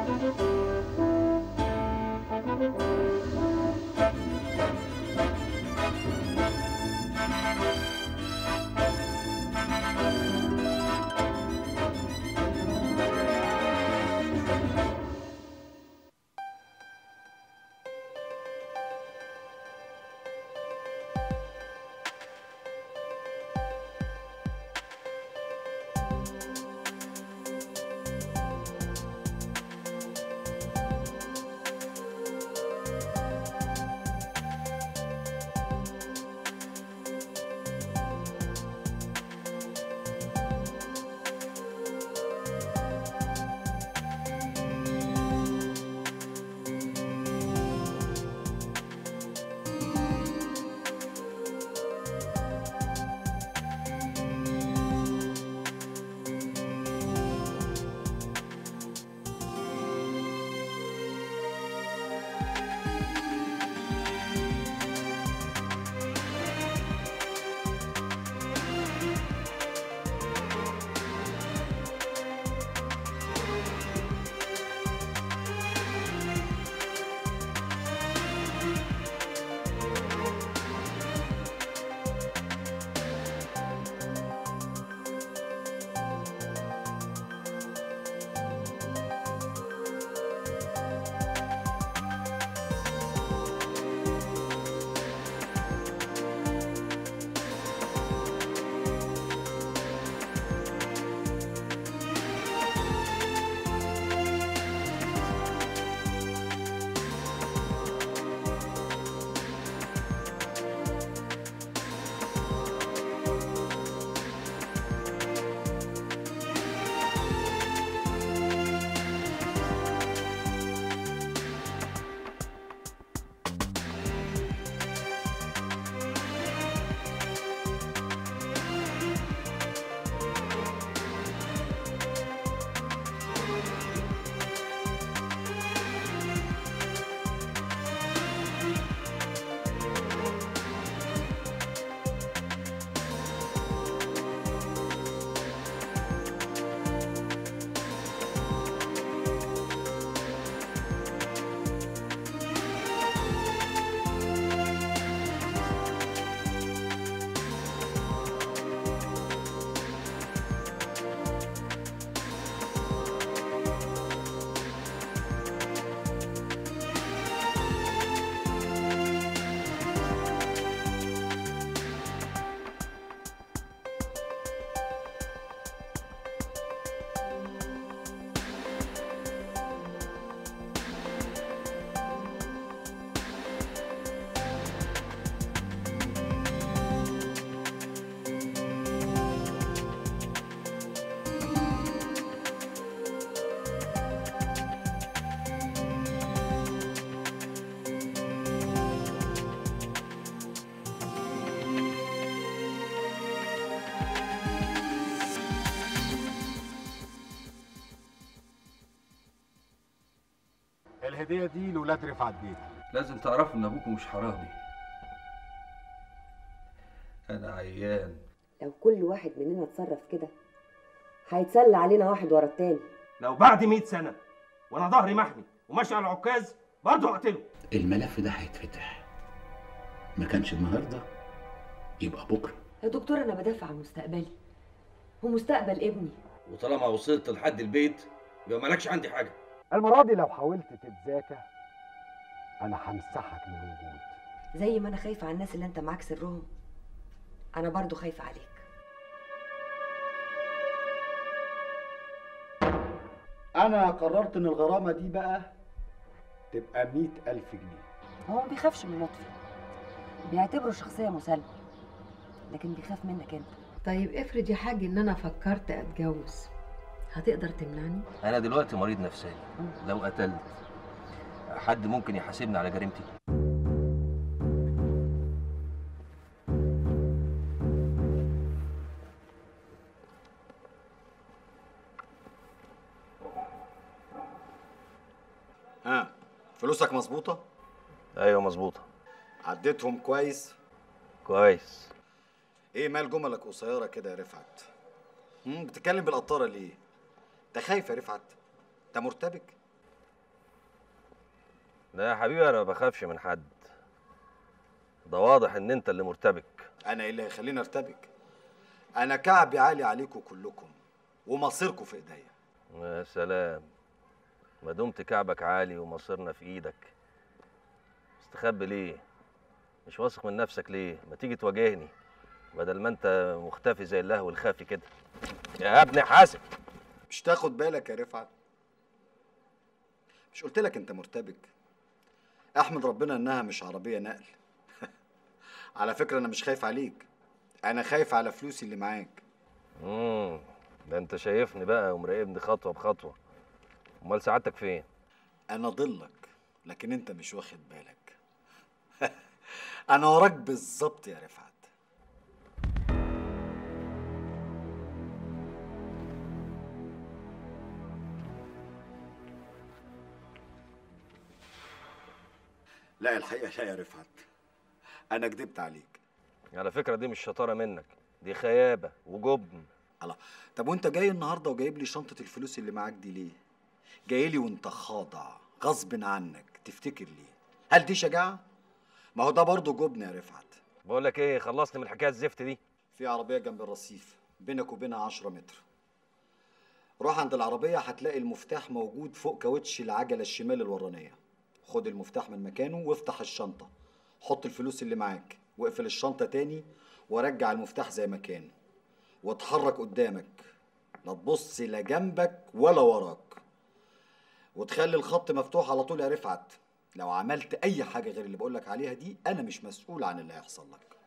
الهديه دي لولاد رفعت بيه لازم تعرفوا ان ابوكم مش حرامي انا عيان لو كل واحد مننا اتصرف كده هيتسلى علينا واحد ورا التاني لو بعد 100 سنه وانا ظهري محمي وماشي على العكاز برضه هقتله الملف ده هيتفتح ما كانش النهارده يبقى بكره يا دكتور انا بدافع عن مستقبلي ومستقبل ابني وطالما وصلت لحد البيت يبقى مالكش عندي حاجه المره دي لو حاولت تتذاكى انا همسحك من الوجود زي ما انا خايفه على الناس اللي انت معاك سرهم انا برضو خايفه عليك انا قررت ان الغرامه دي بقى تبقى مئة ألف جنيه هو ما بيخافش من لطفي بيعتبره شخصيه مسالمه لكن بيخاف منك انت طيب افرض يا حاج ان انا فكرت اتجوز هتقدر تمنعني انا دلوقتي مريض نفساني لو قتلت حد ممكن يحاسبني على جريمتي ها فلوسك مظبوطه ايوه مظبوطه عديتهم كويس كويس ايه مال جملك قصيره كده يا رفعت مم، بتتكلم بالقطاره ليه انت خايف يا رفعت انت مرتبك لا يا حبيبي انا ما بخافش من حد ده واضح ان انت اللي مرتبك انا ايه اللي هيخليني ارتبك انا كعبي عالي عليكم كلكم ومصيركم في ايديا يا سلام ما دمت كعبك عالي ومصيرنا في ايدك مستخبي ليه مش واثق من نفسك ليه ما تيجي تواجهني بدل ما انت مختفي زي اللهو الخافي كده يا ابني حاسب مش تاخد بالك يا رفعت مش قلت لك انت مرتبك احمد ربنا انها مش عربيه نقل على فكره انا مش خايف عليك انا خايف على فلوسي اللي معاك امم ده انت شايفني بقى ومراقبني خطوه بخطوه امال سعادتك فين انا ضلك لكن انت مش واخد بالك انا وراك بالظبط يا رفعت لا الحقيقه لا يا رفعت انا كدبت عليك على فكره دي مش شطاره منك دي خيابه وجبن الله طب وانت جاي النهارده وجايب لي شنطه الفلوس اللي معاك دي ليه جاي لي وانت خاضع غصب عنك تفتكر ليه هل دي شجاعه ما هو ده برضه جبن يا رفعت بقول لك ايه خلصني من الحكايه الزفت دي في عربيه جنب الرصيف بينك وبينها 10 متر روح عند العربيه هتلاقي المفتاح موجود فوق كاوتش العجله الشمال الورانيه خد المفتاح من مكانه وافتح الشنطه حط الفلوس اللي معاك واقفل الشنطه تاني ورجع المفتاح زي ما كان واتحرك قدامك لا تبص لا جنبك ولا وراك وتخلي الخط مفتوح على طول يا رفعت لو عملت اي حاجه غير اللي بقولك عليها دي انا مش مسؤول عن اللي هيحصل لك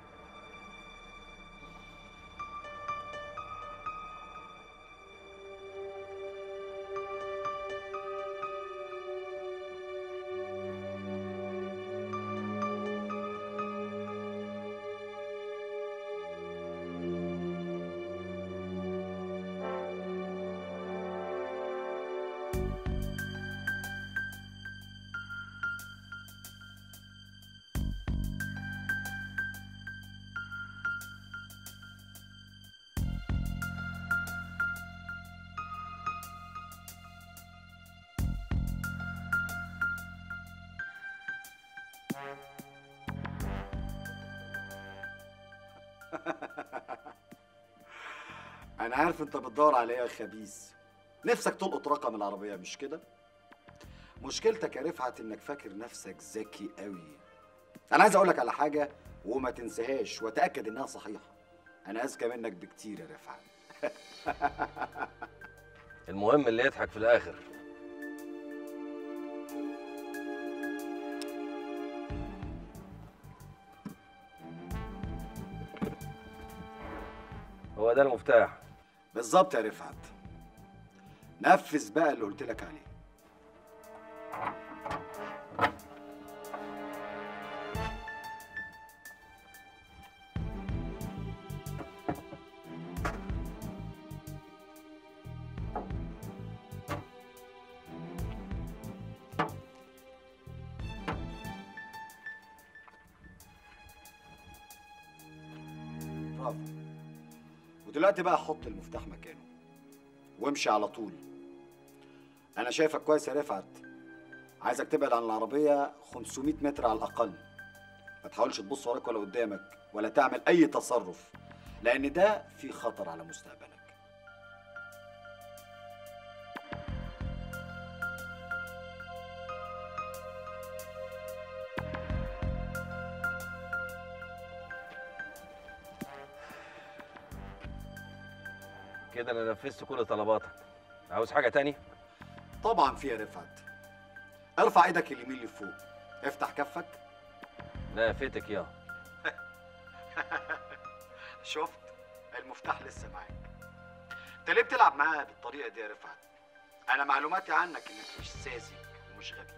انا عارف انت بتدور على ايه يا خبيث نفسك تلقط رقم العربيه مش كده مشكلتك يا رفعت انك فاكر نفسك ذكي قوي انا عايز اقولك على حاجه وما تنساهاش وتاكد انها صحيحه انا اذكى منك بكتير يا رفعت المهم اللي يضحك في الاخر هو ده المفتاح بالظبط يا رفعت نفذ بقى اللي قلت لك عليه برافو ودلوقتي بقى حط المفتاح مكانه وامشي على طول انا شايفك كويس يا رفعت عايزك تبعد عن العربيه 500 متر على الاقل ما تحاولش تبص وراك ولا قدامك ولا تعمل اي تصرف لان ده في خطر على مستقبلك كده انا نفذت كل طلباتك عاوز حاجه تاني طبعا في يا رفعت ارفع ايدك اليمين لفوق افتح كفك لا فاتك يا شفت المفتاح لسه معاك انت ليه بتلعب معاها بالطريقه دي يا رفعت انا معلوماتي عنك انك مش ساذج ومش غبي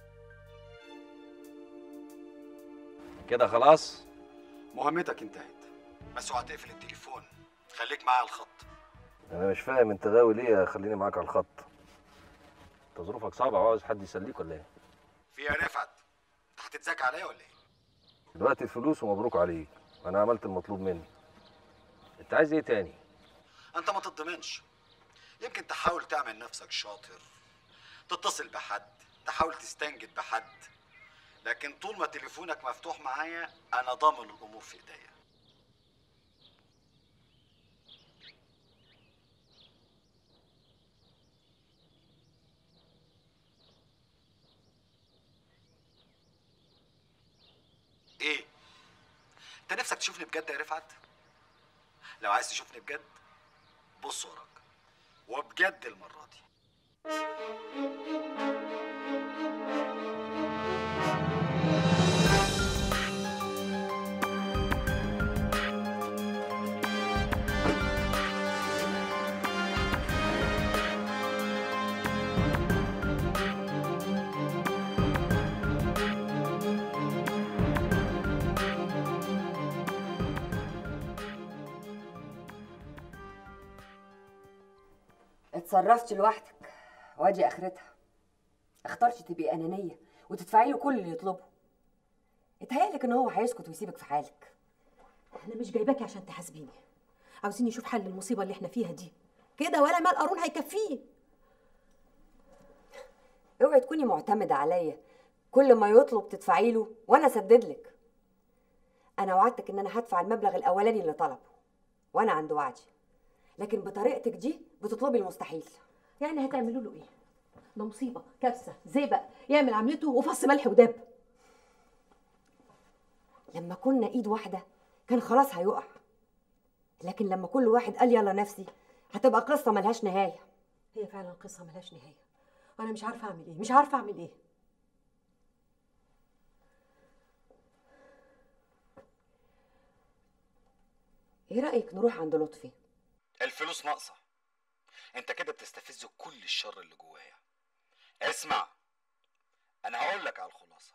كده خلاص مهمتك انتهت بس اوعى تقفل التليفون خليك معايا على الخط انا مش فاهم انت غاوي ليه خليني معاك على الخط انت ظروفك صعبه وعاوز حد يسليك ولا ايه في يا رفعت انت هتتذاكى عليا ولا ايه دلوقتي الفلوس ومبروك عليك انا عملت المطلوب مني انت عايز ايه تاني انت ما تضمنش يمكن تحاول تعمل نفسك شاطر تتصل بحد تحاول تستنجد بحد لكن طول ما تليفونك مفتوح معايا انا ضامن الامور في ايديا ايه انت نفسك تشوفني بجد يا رفعت لو عايز تشوفني بجد بص وراك وبجد المره دي اتصرفتش لوحدك واجي اخرتها اخترتي تبقي انانيه وتدفعي له كل اللي يطلبه اتهيألك ان هو هيسكت ويسيبك في حالك انا مش جايباكي عشان تحاسبيني عاوزين نشوف حل المصيبه اللي احنا فيها دي كده ولا مال قارون هيكفيه اوعي تكوني معتمده عليا كل ما يطلب تدفعي له وانا اسدد لك انا وعدتك ان انا هدفع المبلغ الاولاني اللي طلبه وانا عند وعدي لكن بطريقتك دي بتطلبي المستحيل يعني هتعملوا له ايه ده مصيبه كارثه زيبق يعمل عملته وفص ملح ودب لما كنا ايد واحده كان خلاص هيقع لكن لما كل واحد قال يلا نفسي هتبقى قصه ملهاش نهايه هي فعلا قصه ملهاش نهايه وانا مش عارفه اعمل ايه مش عارفه اعمل ايه ايه رايك نروح عند لطفي الفلوس ناقصه انت كده بتستفز كل الشر اللي جوايا اسمع انا هقول لك على الخلاصه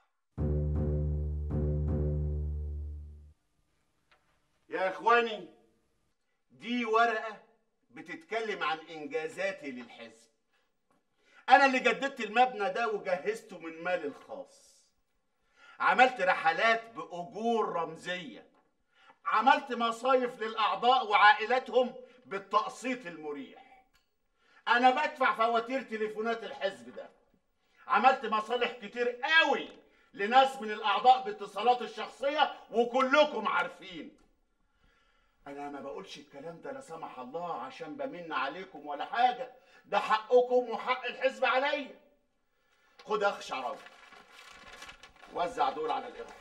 يا اخواني دي ورقة بتتكلم عن انجازاتي للحزب انا اللي جددت المبنى ده وجهزته من مالي الخاص عملت رحلات باجور رمزية عملت مصايف للاعضاء وعائلاتهم بالتقسيط المريح انا بدفع فواتير تليفونات الحزب ده عملت مصالح كتير قوي لناس من الاعضاء باتصالات الشخصيه وكلكم عارفين انا ما بقولش الكلام ده لا سمح الله عشان بمن عليكم ولا حاجه ده حقكم وحق الحزب عليا خد يا اخ شعراوي وزع دول على الاخوه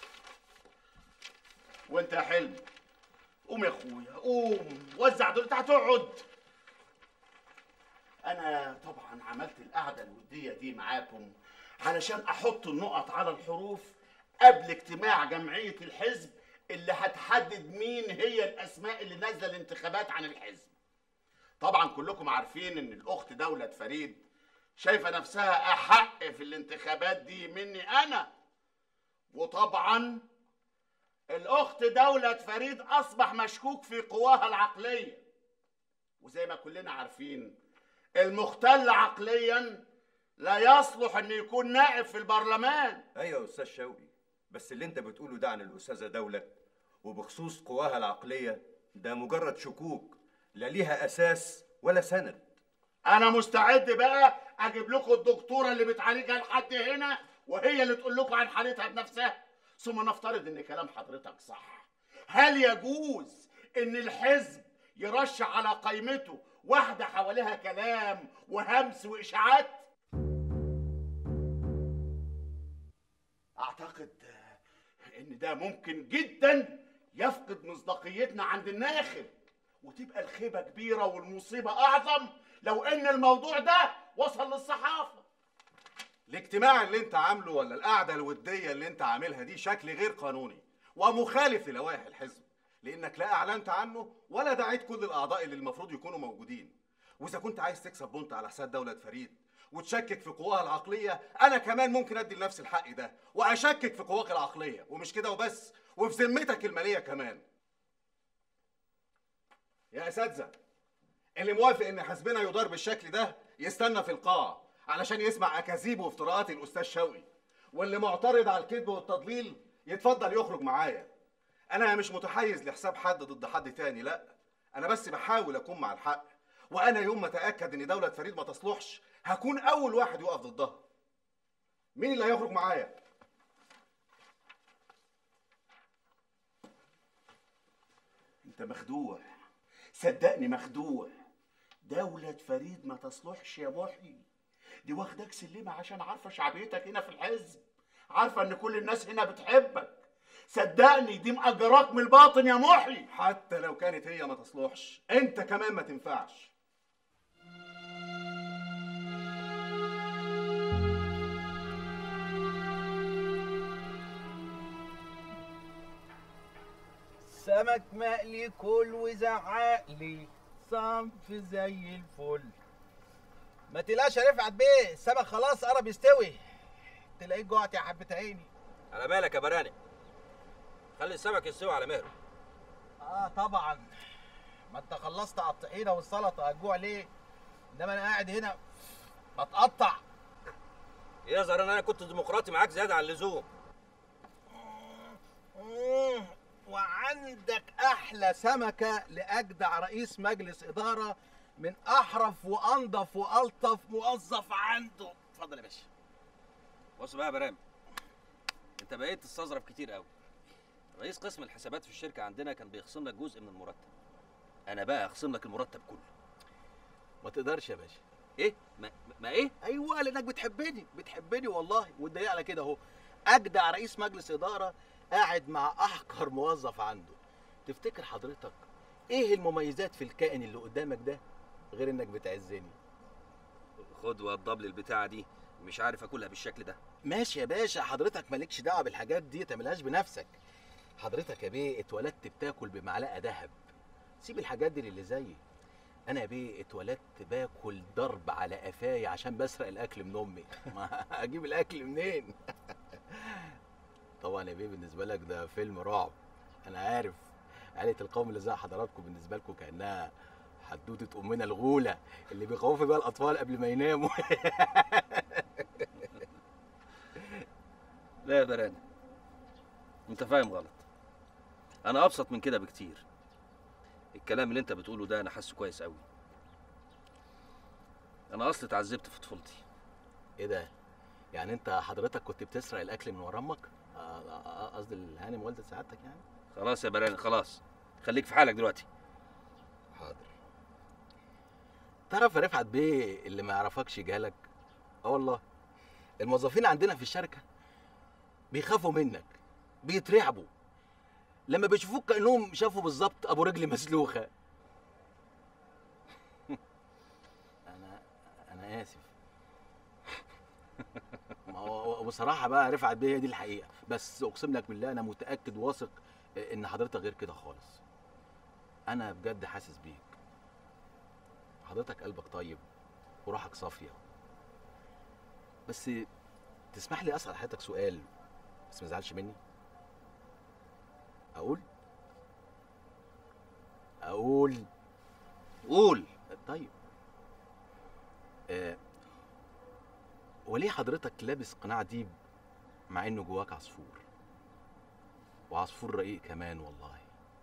وانت يا حلمي قوم يا اخويا قوم وزع دول انت هتقعد انا طبعا عملت القعده الوديه دي معاكم علشان احط النقط على الحروف قبل اجتماع جمعيه الحزب اللي هتحدد مين هي الاسماء اللي نازله الانتخابات عن الحزب طبعا كلكم عارفين ان الاخت دولة فريد شايفه نفسها احق في الانتخابات دي مني انا وطبعا الاخت دولة فريد اصبح مشكوك في قواها العقليه وزي ما كلنا عارفين المختل عقليا لا يصلح انه يكون نائب في البرلمان ايوه يا استاذ شوقي بس اللي انت بتقوله ده عن الاستاذه دوله وبخصوص قواها العقليه ده مجرد شكوك لا ليها اساس ولا سند انا مستعد بقى اجيب لكم الدكتوره اللي بتعالجها لحد هنا وهي اللي تقول لكم عن حالتها بنفسها ثم نفترض ان كلام حضرتك صح هل يجوز ان الحزب يرشح على قائمته واحده حواليها كلام وهمس واشاعات اعتقد ان ده ممكن جدا يفقد مصداقيتنا عند الناخب وتبقى الخيبه كبيره والمصيبه اعظم لو ان الموضوع ده وصل للصحافه الاجتماع اللي انت عامله ولا القعده الوديه اللي انت عاملها دي شكل غير قانوني ومخالف للوائح الحزب لانك لا اعلنت عنه ولا دعيت كل الاعضاء اللي المفروض يكونوا موجودين واذا كنت عايز تكسب بونت على حساب دوله فريد وتشكك في قواها العقليه انا كمان ممكن ادي لنفسي الحق ده واشكك في قواك العقليه ومش كده وبس وفي ذمتك الماليه كمان يا اساتذه اللي موافق ان حزبنا يدار بالشكل ده يستنى في القاعه علشان يسمع اكاذيب وافتراءات الاستاذ شوقي واللي معترض على الكذب والتضليل يتفضل يخرج معايا انا مش متحيز لحساب حد ضد حد تاني لا انا بس بحاول اكون مع الحق وانا يوم ما اتاكد ان دوله فريد ما تصلحش هكون اول واحد يقف ضدها مين اللي هيخرج معايا انت مخدوع صدقني مخدوع دولة فريد ما تصلحش يا محي دي واخداك سلمة عشان عارفة شعبيتك هنا في الحزب عارفة ان كل الناس هنا بتحبك صدقني دي مأجراك من الباطن يا محي حتى لو كانت هي ما تصلحش انت كمان ما تنفعش سمك مقلي كل وزعق لي صنف زي الفل ما تقلقش يا رفعت بيه السمك خلاص قرب يستوي تلاقيك جوعت يا حبة عيني على بالك يا براني خلي السمك يستوي على مهله اه طبعا ما انت خلصت على الطحينه والسلطه هتجوع ليه انما انا قاعد هنا بتقطع يظهر ان انا كنت ديمقراطي معاك زياده عن اللزوم مم، وعندك احلى سمكه لاجدع رئيس مجلس اداره من احرف وانضف والطف موظف عنده اتفضل يا باشا بص بقى يا برام انت بقيت تستظرف كتير قوي رئيس قسم الحسابات في الشركه عندنا كان بيخصم لك جزء من المرتب انا بقى هخصم لك المرتب كله ما تقدرش يا باشا ايه ما, ما ايه ايوه لانك بتحبني بتحبني والله والدليل على كده اهو اجدع رئيس مجلس اداره قاعد مع احقر موظف عنده تفتكر حضرتك ايه المميزات في الكائن اللي قدامك ده غير انك بتعزني خد وضب لي البتاعه دي مش عارف اكلها بالشكل ده ماشي يا باشا حضرتك مالكش دعوه بالحاجات دي تعملهاش بنفسك حضرتك يا بيه اتولدت بتاكل بمعلقه ذهب سيب الحاجات دي للي زيي انا يا بيه اتولدت باكل ضرب على قفايا عشان بسرق الاكل من امي ما اجيب الاكل منين طبعا يا بيه بالنسبه لك ده فيلم رعب انا عارف عائله القوم اللي زي حضراتكم بالنسبه لكم كانها حدوته امنا الغوله اللي بيخوفوا بيها الاطفال قبل ما يناموا لا يا براني انت فاهم غلط انا ابسط من كده بكتير الكلام اللي انت بتقوله ده انا حاسه كويس قوي انا اصلي اتعذبت في طفولتي ايه ده يعني انت حضرتك كنت بتسرق الاكل من ورا امك آه، آه، قصدي الهانم والده سعادتك يعني خلاص يا براني خلاص خليك في حالك دلوقتي حاضر تعرف يا رفعت بيه اللي ما يعرفكش جالك اه والله الموظفين عندنا في الشركه بيخافوا منك بيترعبوا لما بيشوفوك كانهم شافوا بالظبط ابو رجل مسلوخه انا انا اسف ما هو بصراحه بقى رفعت بيه هي دي الحقيقه بس اقسم لك بالله انا متاكد واثق ان حضرتك غير كده خالص انا بجد حاسس بيك حضرتك قلبك طيب وروحك صافيه بس تسمح لي اسال حضرتك سؤال بس ما تزعلش مني اقول اقول قول طيب آه وليه حضرتك لابس قناع ديب مع انه جواك عصفور وعصفور رقيق كمان والله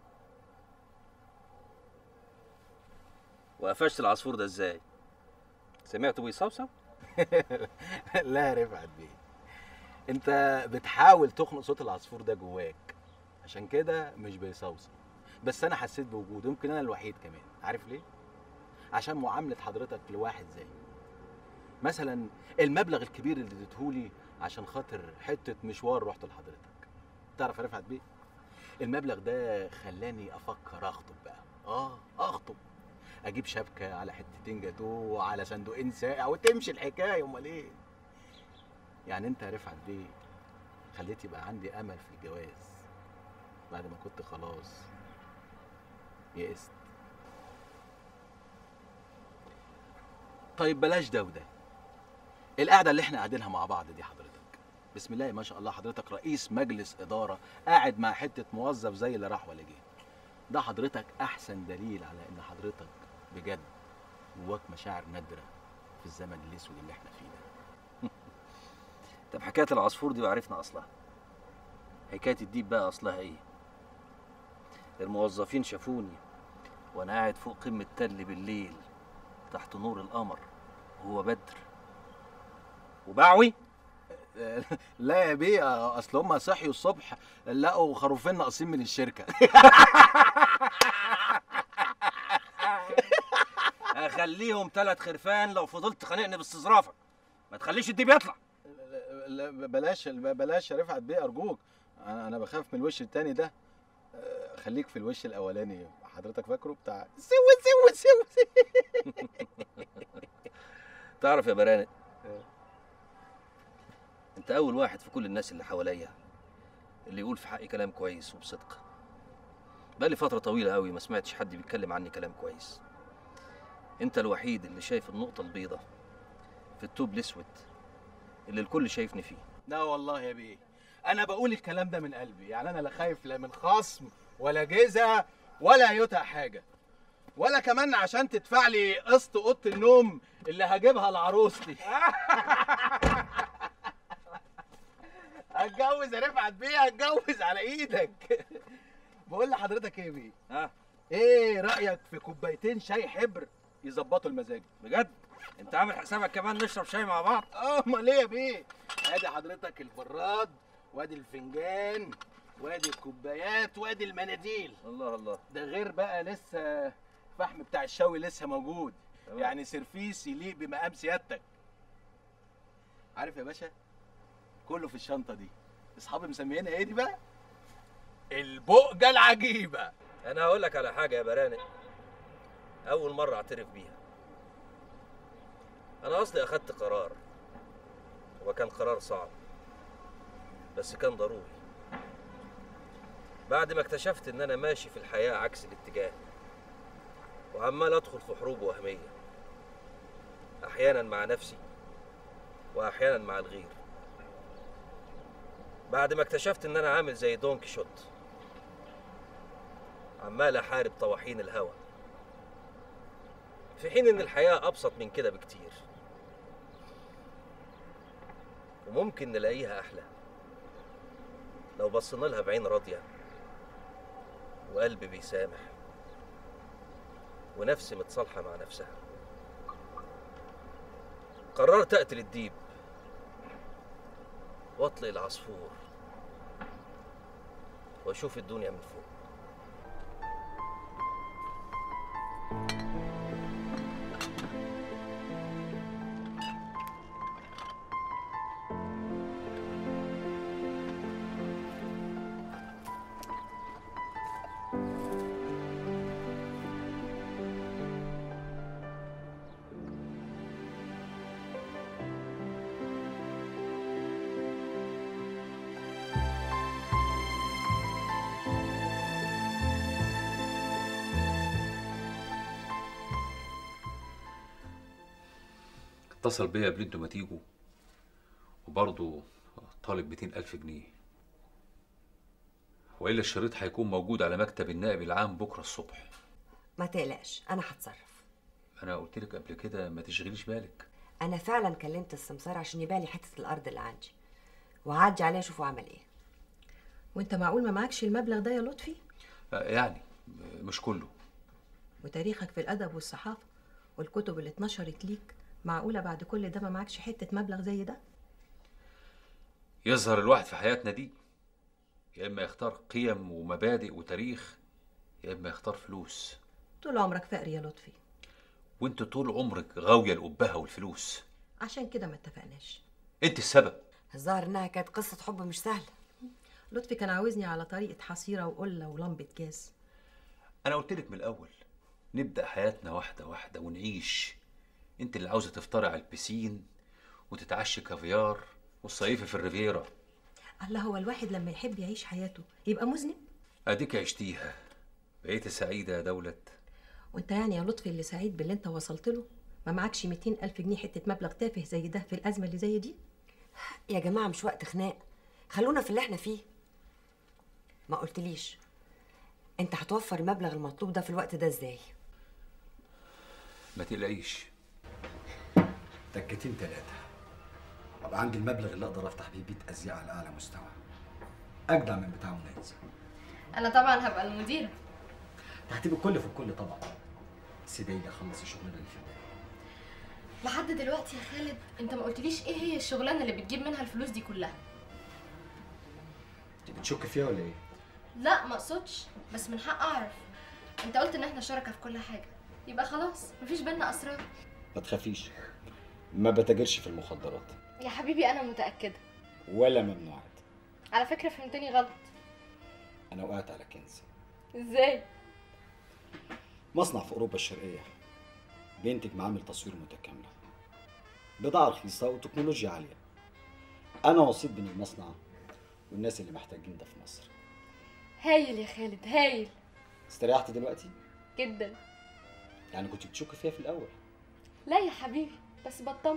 وقفشت العصفور ده ازاي سمعته بيصوصو لا يا رفعت بيه انت بتحاول تخنق صوت العصفور ده جواك عشان كده مش بيصوصو بس انا حسيت بوجوده يمكن انا الوحيد كمان عارف ليه عشان معامله حضرتك لواحد زيي مثلا المبلغ الكبير اللي اديتهولي عشان خاطر حته مشوار رحت لحضرتك تعرف يا رفعت بيه المبلغ ده خلاني افكر اخطب بقى اه اخطب اجيب شبكه على حتتين جاتوه على صندوقين ساقع وتمشي الحكايه امال ايه يعني انت يا رفعت بيه خليت يبقى عندي امل في الجواز بعد ما كنت خلاص يئست طيب بلاش ده وده القعده اللي احنا قاعدينها مع بعض دي حضرتك بسم الله ما شاء الله حضرتك رئيس مجلس اداره قاعد مع حته موظف زي اللي راح ولا جه ده حضرتك احسن دليل على ان حضرتك بجد جواك مشاعر نادره في الزمن الاسود اللي احنا فيه ده طب حكايه العصفور دي وعرفنا اصلها حكايه الديب بقى اصلها ايه الموظفين شافوني وانا قاعد فوق قمه تل بالليل تحت نور القمر وهو بدر وبعوي لا يا بيه اصل هم صحيوا الصبح لقوا خروفين ناقصين من الشركه هخليهم ثلاث خرفان لو فضلت خانقني باستظرافك ما تخليش الديب يطلع لا بلاش بلاش يا رفعت بيه ارجوك انا أنا بخاف من الوش التاني ده آه، خليك في الوش الاولاني حضرتك فاكره بتاع سو سو سو تعرف يا برانق انت اول واحد في كل الناس اللي حواليا اللي يقول في حقي كلام كويس وبصدق بقالي فترة طويلة قوي ما سمعتش حد بيتكلم عني كلام كويس انت الوحيد اللي شايف النقطة البيضاء في التوب الاسود اللي الكل شايفني فيه لا والله يا بيه انا بقول الكلام ده من قلبي يعني انا لا خايف لا من خصم ولا جزا ولا يوتا حاجه ولا كمان عشان تدفع لي قسط اوضه النوم اللي هجيبها لعروستي هتجوز يا رفعت بيه هتجوز على ايدك بقول لحضرتك ايه يا بيه ها ايه رايك في كوبايتين شاي حبر يظبطوا المزاج بجد انت عامل حسابك كمان نشرب شاي مع بعض اه امال ايه يا بيه ادي حضرتك البراد وادي الفنجان وادي الكوبايات وادي المناديل الله الله ده غير بقى لسه الفحم بتاع الشوي لسه موجود تمام. يعني سيرفيس يليق بمقام سيادتك عارف يا باشا كله في الشنطه دي اصحابي مسميينها ايه دي بقى البقجه العجيبه انا هقول لك على حاجه يا برانق اول مره اعترف بيها انا اصلي اخدت قرار وكان قرار صعب بس كان ضروري بعد ما اكتشفت ان انا ماشي في الحياه عكس الاتجاه وعمال ادخل في حروب وهميه احيانا مع نفسي واحيانا مع الغير بعد ما اكتشفت ان انا عامل زي دون كيشوت عمال احارب طواحين الهوى في حين ان الحياه ابسط من كده بكتير وممكن نلاقيها احلى لو بصينا لها بعين راضيه وقلب بيسامح ونفس متصالحه مع نفسها قررت اقتل الديب واطلق العصفور واشوف الدنيا من فوق اتصل بيا قبل انتوا ما تيجوا وبرضه طالب 200 ألف جنيه وإلا الشريط هيكون موجود على مكتب النائب العام بكرة الصبح ما تقلقش انا هتصرف أنا قلت لك قبل كده ما تشغليش بالك انا فعلا كلمت السمسار عشان يبيع لي حته الارض اللي عندي وهعدي عليه اشوفه عمل ايه وانت معقول ما معكش المبلغ ده يا لطفي آه، يعني مش كله وتاريخك في الادب والصحافه والكتب اللي اتنشرت ليك معقوله بعد كل ده ما معكش حته مبلغ زي ده يظهر الواحد في حياتنا دي يا إما يختار قيم ومبادئ وتاريخ يا إما يختار فلوس طول عمرك فقر يا لطفي وانت طول عمرك غاوية الأبهة والفلوس عشان كده ما اتفقناش انت السبب الظاهر انها كانت قصه حب مش سهله لطفي كان عاوزني على طريقه حصيره وقله ولمبه جاز أنا قلت لك من الأول نبدأ حياتنا واحدة واحدة ونعيش أنت اللي عاوزة تفطري على البسين وتتعشي كافيار والصيفي في الريفيرا الله هو الواحد لما يحب يعيش حياته يبقى مذنب أديك عشتيها بقيت سعيدة يا دولت وانت يعني يا لطفي اللي سعيد باللي انت وصلت له ما معكش 200 ألف جنيه حتة مبلغ تافه زي ده في الأزمة اللي زي دي يا جماعه مش وقت خناق خلونا في اللي احنا فيه ما قلتليش انت هتوفر المبلغ المطلوب ده في الوقت ده ازاي ما تقلقيش تكتين ثلاثة أبقى عندي المبلغ اللي أقدر أفتح بيه بيت أزياء على أعلى مستوى أجدع من بتاع منازل انا طبعا هبقى المديره تحتيب الكل في الكل طبعا بس دايما أخلص الشغل اللي في البداية لحد دلوقتي يا خالد انت ما قلتليش ايه هي الشغلانه اللي بتجيب منها الفلوس دي كلها انت بتشك فيها ولا ايه؟ لا ما اقصدش بس من حق اعرف انت قلت ان احنا شركاء في كل حاجه يبقى خلاص مفيش بينا اسرار ما تخافيش ما بتاجرش في المخدرات يا حبيبي انا متاكده ولا ممنوعات على فكره فهمتني غلط انا وقعت على كنز ازاي مصنع في اوروبا الشرقيه بينتج معامل تصوير متكامله بضاعه رخيصه وتكنولوجيا عاليه انا وسيط بين المصنع والناس اللي محتاجين ده في مصر هايل يا خالد هايل استريحت دلوقتي جدا يعني كنت بتشك فيها في الاول لا يا حبيبي بس بطمن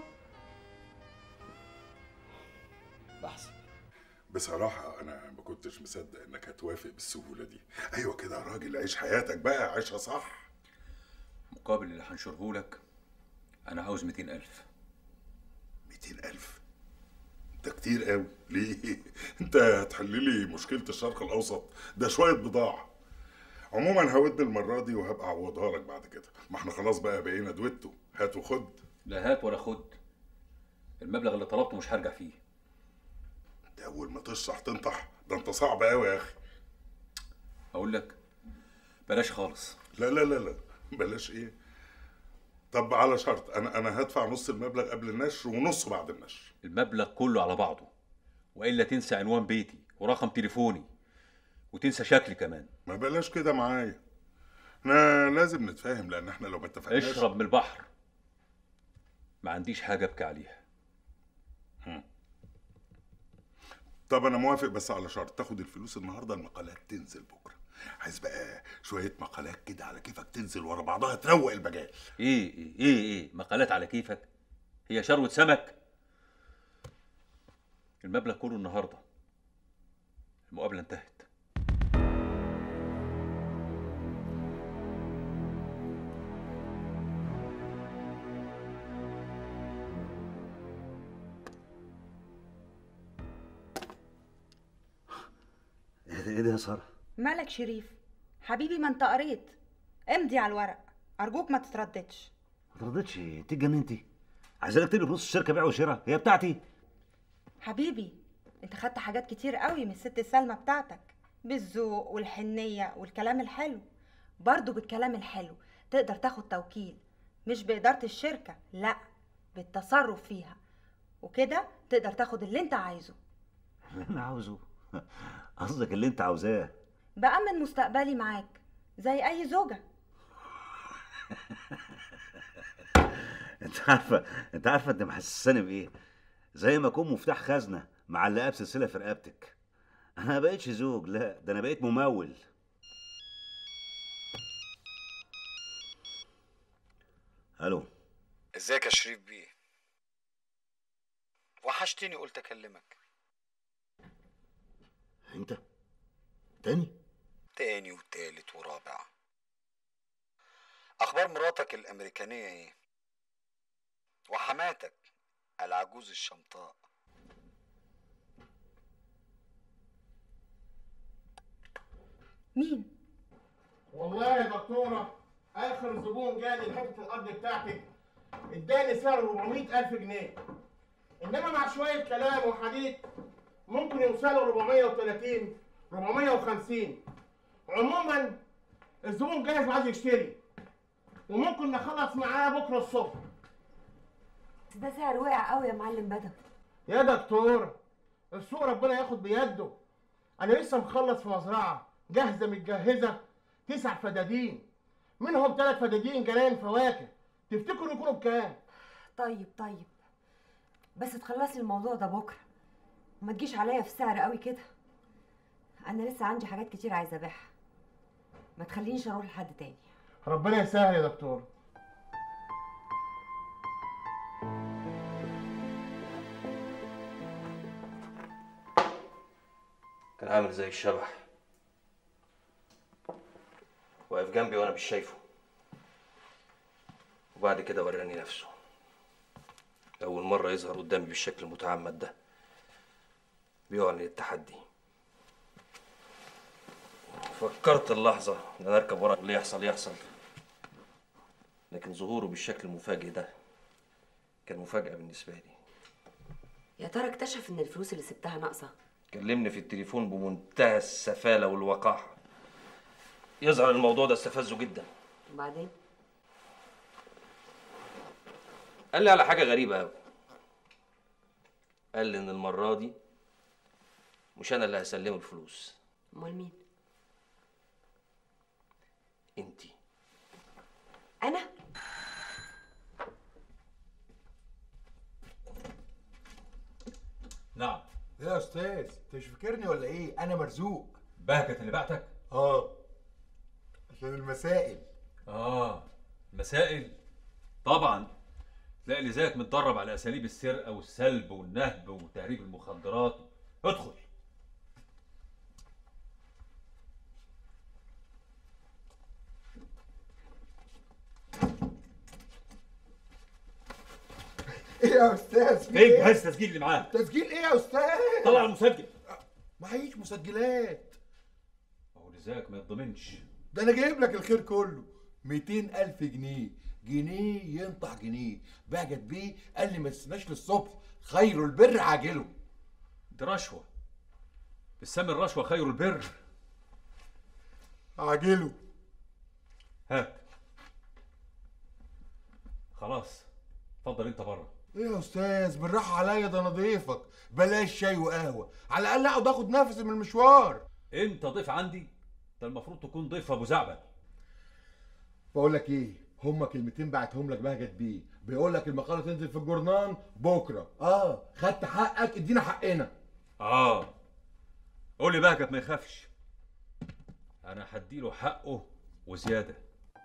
بحسب بصراحة أنا ما كنتش مصدق إنك هتوافق بالسهولة دي أيوة كده يا راجل عيش حياتك بقى عيشها صح مقابل اللي هنشرهولك انا عاوز 200000 200000 ده كتير قوي ليه؟ أنت هتحل لي مشكلة الشرق الأوسط ده شوية بضاعة عموما هود المرة دي وهبقى أعوضها لك بعد كده ما احنا خلاص بقى بقينا دويتو هات وخد لا هات ولا خد المبلغ اللي طلبته مش هرجع فيه ده أول ما تشرح تنطح ده أنت صعب قوي يا أخي اقول لك بلاش خالص لا لا لا لا بلاش ايه طب على شرط انا انا هدفع نص المبلغ قبل النشر ونص بعد النشر المبلغ كله على بعضه والا تنسى عنوان بيتي ورقم تليفوني وتنسى شكلي كمان ما بلاش كده معايا احنا لازم نتفاهم لان احنا لو ما اتفقناش اشرب من البحر ما عنديش حاجه ابكي عليها طب انا موافق بس على شرط تاخد الفلوس النهارده المقالات تنزل بكره عايز بقى شويه مقالات كده على كيفك تنزل ورا بعضها تروق المجال ايه ايه ايه ايه مقالات على كيفك هي شروة سمك المبلغ كله النهارده المقابله انتهت ايه ده يا ساره مالك شريف حبيبي ما انت قريت امضي على الورق ارجوك ما تترددش ما ترضيتش انت اتجننتي عايزاك تقلب نص الشركه بيع وشراء هي بتاعتي حبيبي انت خدت حاجات كتير قوي من الست سلمى بتاعتك بالذوق والحنية والكلام الحلو برضو بالكلام الحلو تقدر تاخد توكيل مش بإدارة الشركة لا بالتصرف فيها وكده تقدر تاخد اللي انت عايزه اللي انا عاوزه قصدك اللي انت عاوزاه بأمن مستقبلي معاك زي أي زوجة انت عارفه انت عارفه انت محسساني بايه زي ما اكون مفتاح خزنه معلقاه بسلسله في رقبتك انا ما بقتش زوج لا ده انا بقيت ممول الو ازيك يا شريف بيه وحشتني قلت اكلمك انت تاني تاني وتالت ورابع اخبار مراتك الامريكانيه ايه وحماتك العجوز الشمطاء مين والله يا دكتورة آخر زبون جالي لحتة الأرض بتاعتك اداني سعر 400000 جنيه إنما مع شوية كلام وحديث ممكن يوصلوا 430 450 عموما الزبون جاهز وعايز يشتري وممكن نخلص معاه بكرة الصبح بس ده سعر واقع قوي يا معلم بدوي يا دكتور السوق ربنا ياخد بيده انا لسه مخلص في مزرعه جاهزه متجهزه تسع فدادين منهم ثلاث فدادين جناين فواكه تفتكروا يكونوا بكام طيب طيب بس تخلصي الموضوع ده بكره وما تجيش عليا في سعر قوي كده انا لسه عندي حاجات كتير عايزه ابيعها ما تخلينيش اروح لحد تاني ربنا يسهل يا دكتور كان عامل زي الشبح واقف جنبي وانا مش شايفه وبعد كده وراني نفسه اول مره يظهر قدامي بالشكل المتعمد ده بيعلن التحدي فكرت اللحظة إن أنا أركب ورا اللي يحصل يحصل لكن ظهوره بالشكل المفاجئ ده كان مفاجأة بالنسبة لي يا ترى اكتشف ان الفلوس اللي سبتها ناقصه كلمني في التليفون بمنتهى السفالة والوقاحة يظهر الموضوع ده استفزه جدا وبعدين قال لي على حاجة غريبة أوي قال لي إن المرة دي مش أنا اللي هسلمه الفلوس امال مين أنتي انا نعم ايه يا استاذ انت مش فاكرني ولا ايه انا مرزوق بهجت اللي بعتك اه عشان المسائل اه مسائل طبعا تلاقي اللي زيك متدرب على اساليب السرقه والسلب والنهب وتهريب المخدرات ادخل ايه يا استاذ في فين إيه؟ جهاز التسجيل اللي معاك تسجيل ايه يا استاذ طلع المسجل معيش مسجلات هو اللي زيك ما يتضمنش ده انا جايب لك الخير كله 200 الف جنيه جنيه ينطح جنيه بهجت بيه قال لي ما تستناش للصبح خير البر عاجله دي رشوه بالسم الرشوه خير البر عاجله هات خلاص اتفضل انت بره ايه يا استاذ بالراحه عليا ده انا ضيفك بلاش شاي وقهوه على الاقل اقعد اخد نفسي من المشوار انت ضيف عندي انت المفروض تكون ضيف ابو زعبل بقول لك ايه هما كلمتين بعتهم لك بهجت بيه بيقول لك المقاله تنزل في الجورنان بكره اه خدت حقك ادينا حقنا اه قول لي بهجت ما يخافش انا هديله حقه وزياده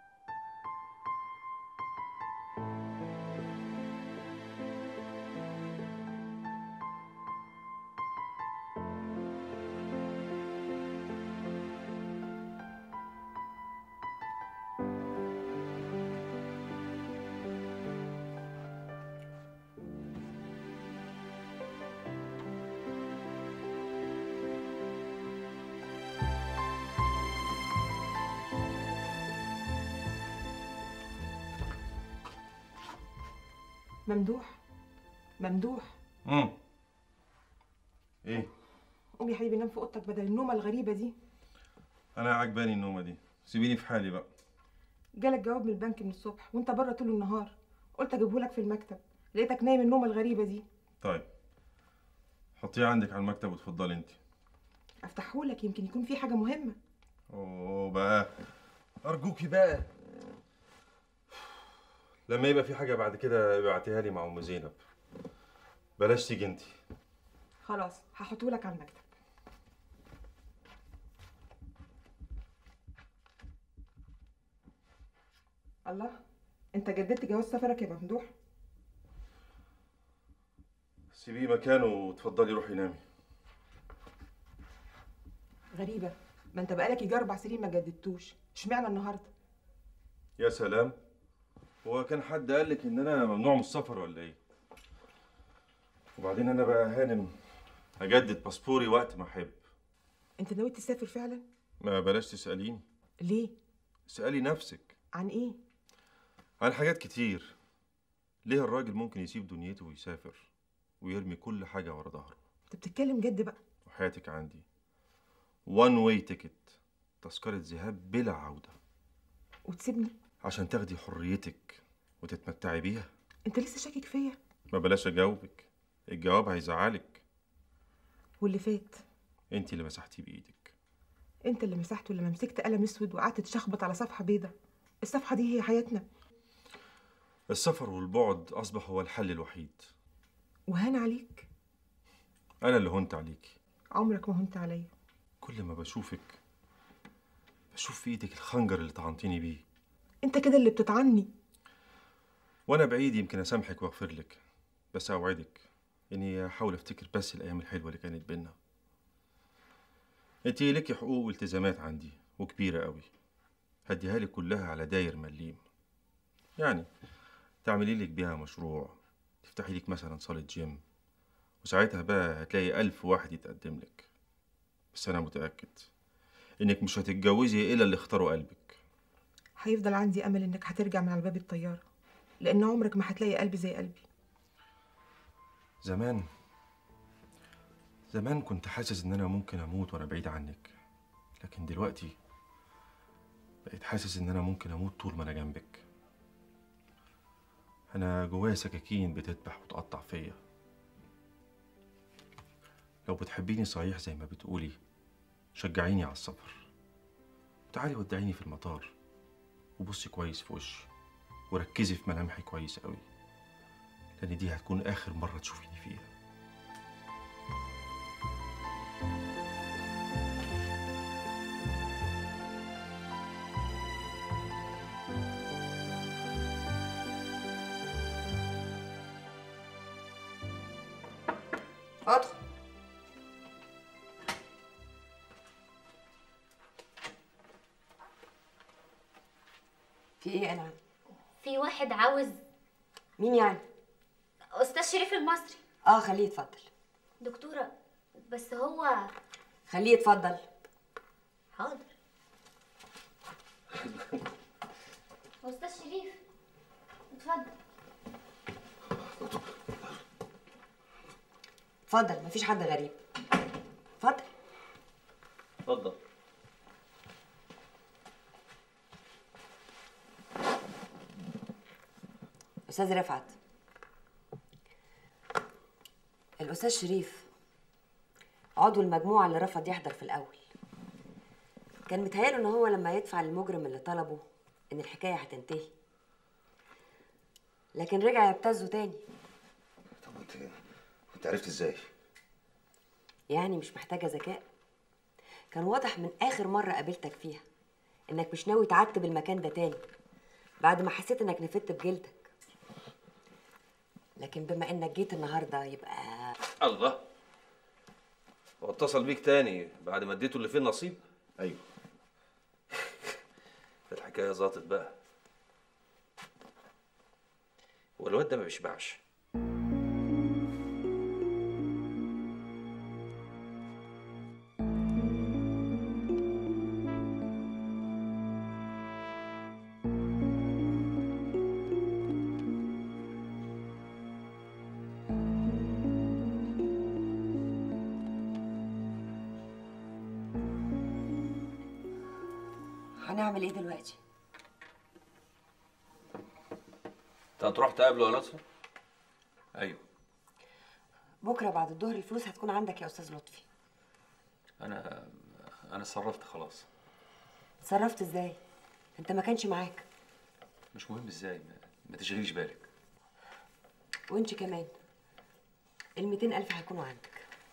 ممدوح ممدوح امم ايه قوم يا حبيبي نام في اوضتك بدل النومه الغريبه دي انا عجباني النومه دي سيبيني في حالي بقى جالك جواب من البنك من الصبح وانت بره طول النهار قلت اجيبه لك في المكتب لقيتك نايم النومه الغريبه دي طيب حطيه عندك على المكتب وتفضلي انت افتحه لك يمكن يكون في حاجه مهمه اوه بقى ارجوكي بقى لما يبقى في حاجه بعد كده ابعتيها لي مع ام زينب بلاش تيجي انت خلاص هحطه لك على المكتب الله انت جددت جواز سفرك يا ممدوح سيبيه مكانه وتفضلي روحي نامي غريبه ما انت بقالك يجي اربع سنين ما جددتوش اشمعنى النهارده يا سلام هو كان حد قال لك ان انا ممنوع من السفر ولا ايه وبعدين انا بقى هانم هجدد باسبوري وقت ما احب انت ناوي تسافر فعلا ما بلاش تساليني ليه اسالي نفسك عن ايه عن حاجات كتير ليه الراجل ممكن يسيب دنيته ويسافر ويرمي كل حاجه ورا ظهره انت بتتكلم جد بقى وحياتك عندي وان واي تيكت تذكره ذهاب بلا عوده وتسيبني عشان تاخدي حريتك وتتمتعي بيها انت لسه شاكك فيا ما بلاش اجاوبك الجواب هيزعلك واللي فات انت اللي مسحتيه بايدك انت اللي مسحته لما مسكت قلم اسود وقعدت تشخبط على صفحه بيضه الصفحه دي هي حياتنا السفر والبعد اصبح هو الحل الوحيد وهان عليك انا اللي هنت عليكي عمرك ما هنت عليا كل ما بشوفك بشوف في ايدك الخنجر اللي طعنتيني بيه انت كده اللي بتطعني وانا بعيد يمكن اسامحك واغفر لك بس اوعدك اني احاول افتكر بس الايام الحلوه اللي كانت بينا انت ليكي حقوق والتزامات عندي وكبيره قوي هديها لك كلها على داير مليم يعني تعملي لك بيها مشروع تفتحي لك مثلا صاله جيم وساعتها بقى هتلاقي ألف واحد يتقدم لك بس أنا متأكد إنك مش هتتجوزي إلا اللي اختاروا قلبك هيفضل عندي امل انك هترجع من على باب الطياره لان عمرك ما هتلاقي قلبي زي قلبي زمان زمان كنت حاسس ان انا ممكن اموت وانا بعيد عنك لكن دلوقتي بقيت حاسس ان انا ممكن اموت طول ما انا جنبك انا جوايا سكاكين بتذبح وتقطع فيا لو بتحبيني صحيح زي ما بتقولي شجعيني على السفر تعالي ودعيني في المطار وبصي كويس في وشي وركزي في ملامحي كويس قوي لان دي هتكون اخر مره تشوفيني فيها ادخل في ايه انا في واحد عاوز مين يعني استاذ شريف المصري اه خليه يتفضل دكتوره بس هو خليه يتفضل حاضر استاذ شريف اتفضل اتفضل مفيش حد غريب اتفضل اتفضل استاذ رفعت الاستاذ شريف عضو المجموعه اللي رفض يحضر في الاول كان متهيأله ان هو لما يدفع للمجرم اللي طلبه ان الحكايه هتنتهي لكن رجع يبتزه تاني طب وانت انت عرفت ازاي؟ يعني مش محتاجه ذكاء كان واضح من اخر مره قابلتك فيها انك مش ناوي تعتب المكان ده تاني بعد ما حسيت انك نفدت بجلدك لكن بما انك جيت النهارده يبقى الله هو اتصل بيك تاني بعد ما اديته اللي فيه النصيب ايوه الحكايه ظبطت بقى هو الواد ده ما بيشبعش هنعمل ايه دلوقتي انت هتروح تقابله يا لطفي ايوه بكره بعد الظهر الفلوس هتكون عندك يا استاذ لطفي انا انا اتصرفت خلاص اتصرفت ازاي انت ما كانش معاك مش مهم ازاي ما, ما تشغليش بالك وانت كمان ال ألف هيكونوا عندك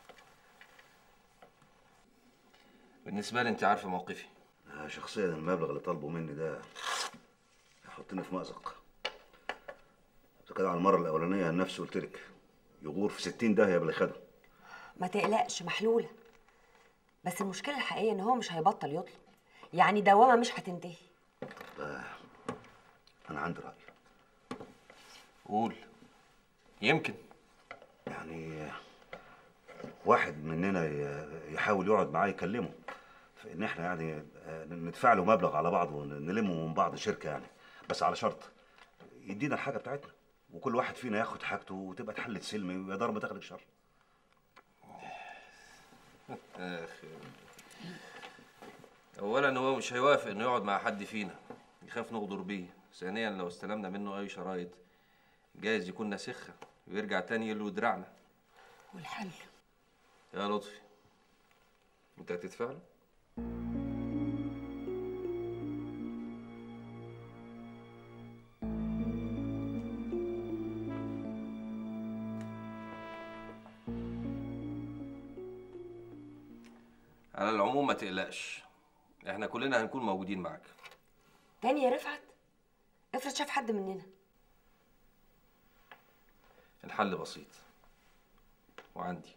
بالنسبه لي انت عارفه موقفي آه، شخصيا المبلغ اللي طالبه مني ده يحطني في مأزق إذا كان على المرة الأولانية عن نفسي قلت لك يغور في 60 داهية باللي خده ما تقلقش محلوله بس المشكله الحقيقيه ان هو مش هيبطل يطلب يعني دوامه مش هتنتهي آه، أنا عندي رأي قول يمكن يعني واحد مننا ي- يحاول يقعد معاه يكلمه في ان احنا يعني آه، ندفع له مبلغ على بعض ونلمه من بعض شركه يعني بس على شرط يدينا الحاجه بتاعتنا وكل واحد فينا ياخد حاجته وتبقى اتحلت سلمي ويا دار ما تخرج شر اخي اولا هو مش هيوافق انه يقعد مع حد فينا يخاف نغدر بيه ثانيا لو استلمنا منه اي شرايط جايز يكون ناسخها ويرجع تاني يلو دراعنا والحل يا لطفي انت هتدفع له على العموم ما تقلقش احنا كلنا هنكون موجودين معاك تاني يا رفعت افرض شاف حد مننا الحل بسيط وعندي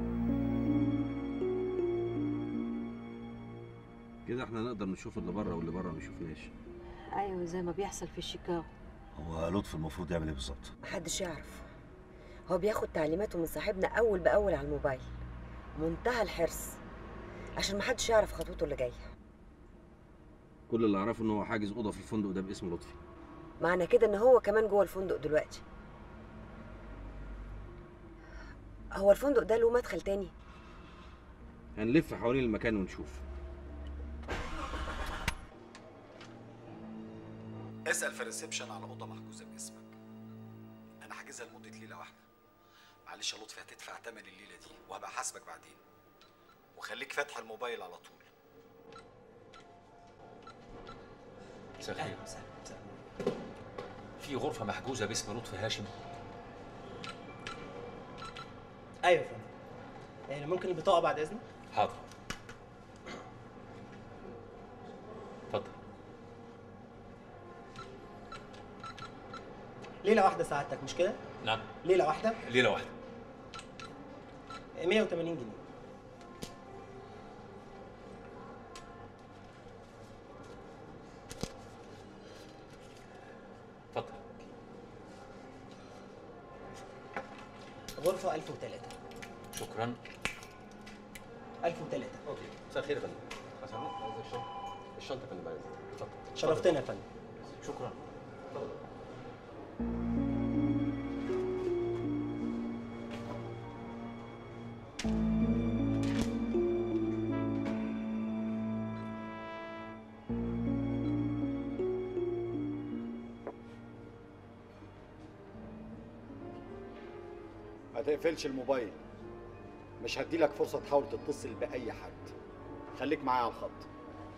كده احنا نقدر نشوف اللي بره واللي بره ما يشوفناش ايوه زي ما بيحصل في شيكاغو هو لطفي المفروض يعمل ايه بالظبط محدش يعرف هو بياخد تعليماته من صاحبنا اول باول على الموبايل منتهى الحرص عشان محدش يعرف خطوته اللي جايه كل اللي اعرفه ان هو حاجز اوضه في الفندق ده باسم لطفي معنى كده ان هو كمان جوه الفندق دلوقتي هو الفندق ده له مدخل تاني هنلف حوالين المكان ونشوف اسال في الريسبشن على اوضه محجوزه باسمك انا حاجزها لمده ليله واحده معلش يا لطفي هتدفع تمن الليله دي وهبقى حاسبك بعدين وخليك فاتح الموبايل على طول مساء الخير في غرفة محجوزة باسم لطفي هاشم ايوه يا فندم يعني ممكن البطاقه بعد اذنك حاضر اتفضل ليله واحده سعادتك مش كده نعم ليله واحده ليلة واحدة 180 جنيه اتفضل غرفه 1003 شكرا 1003 اوكي مساء الخير يا فندم حسن عايز الشنطه الشنطه يا فندم بعد إذنك. اتفضل شرفتنا يا فندم شكرا ما تقفلش الموبايل مش هديلك فرصه تحاول تتصل باي حد خليك معايا على الخط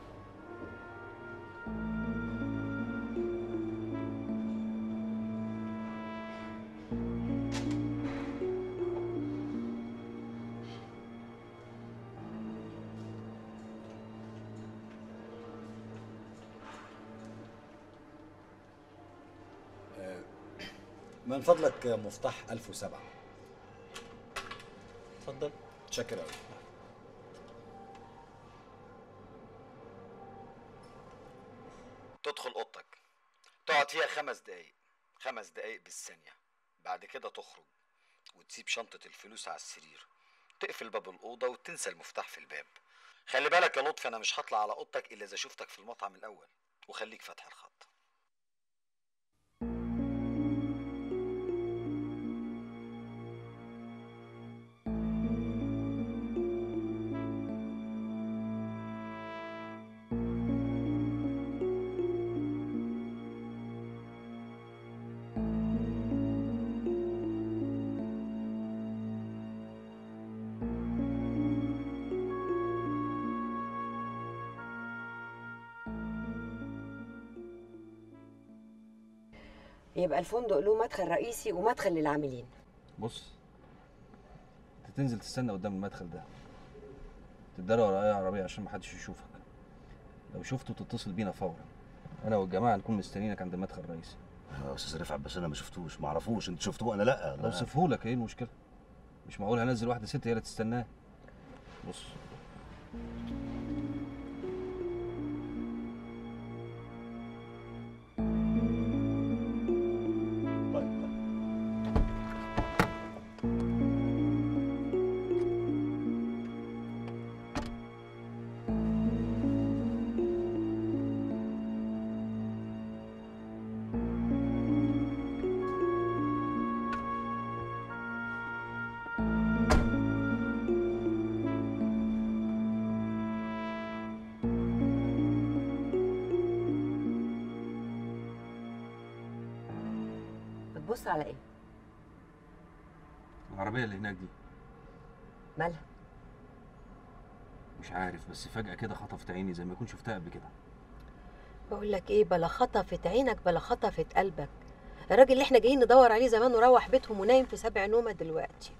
آه، من فضلك مفتاح 1007 اتفضل شكرا قوي تدخل اوضتك تقعد فيها خمس دقايق خمس دقايق بالثانية بعد كده تخرج وتسيب شنطة الفلوس على السرير تقفل باب الأوضة وتنسى المفتاح في الباب خلي بالك يا لطفي أنا مش هطلع على أوضتك إلا إذا شفتك في المطعم الأول وخليك فاتح الخط يبقى الفندق له مدخل رئيسي ومدخل للعاملين بص انت تنزل تستنى قدام المدخل ده تداري ورا اي عربيه عشان محدش يشوفك لو شفته تتصل بينا فورا انا والجماعه نكون مستنيينك عند المدخل الرئيسي يا استاذ رفعت بس انا ما شفتوش ما اعرفوش انت شفتوه انا لا لا. اوصفهولك ايه المشكله مش معقول هنزل واحده ست هي اللي تستناه بص بتبص على ايه العربيه اللي هناك دي مالها مش عارف بس فجاه كده خطفت عيني زي ما يكون شفتها قبل كده بقول لك ايه بلا خطفت عينك بلا خطفت قلبك الراجل اللي احنا جايين ندور عليه زمان وروح بيتهم ونايم في سبع نومه دلوقتي